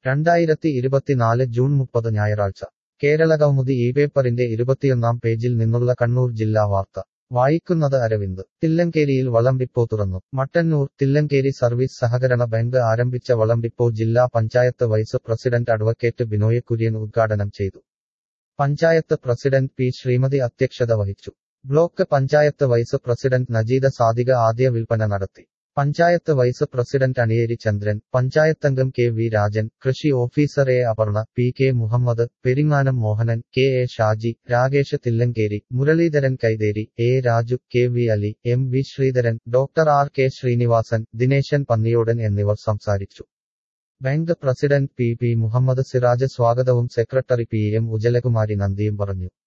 രണ്ടായിരത്തി ഇരുപത്തിനാല് ജൂൺ മുപ്പത് ഞായറാഴ്ച കേരളകൗമുദി ഈ പേപ്പറിന്റെ ഇരുപത്തിയൊന്നാം പേജിൽ നിന്നുള്ള കണ്ണൂർ ജില്ലാ വാർത്ത വായിക്കുന്നത് അരവിന്ദ് തില്ലങ്കേരിയിൽ വളം ഡിപ്പോ തുറന്നു മട്ടന്നൂർ തില്ലങ്കേരി സർവീസ് സഹകരണ ബാങ്ക് ആരംഭിച്ച വളം ഡിപ്പോ ജില്ലാ panchayat vice president advocate Binoy Kurian ഉദ്ഘാടനം ചെയ്തു പഞ്ചായത്ത് പ്രസിഡന്റ് പി ശ്രീമതി അധ്യക്ഷത വഹിച്ചു block panchayat vice president Najeeda Sadika ആദ്യ വിൽപ്പന നടത്തി പഞ്ചായത്ത് വൈസ് പ്രസിഡന്റ് അണിയേരി ചന്ദ്രൻ പഞ്ചായത്തംഗം കെ വി രാജൻ കൃഷി officer A Aparna P K Muhammad Peringanam Mohanan K A Shaji Rakesh Thillankeri Muraleedharan Kaitheri A Raju K V Ali M V Sreedharan doctor R K Sreenivasan Dineshan Panniyodan എന്നിവർ സംസാരിച്ചു bank president P P Muhammad Siraj സ്വാഗതവും സെക്രട്ടറി പി എം ഉജലകുമാരി നന്ദിയും പറഞ്ഞു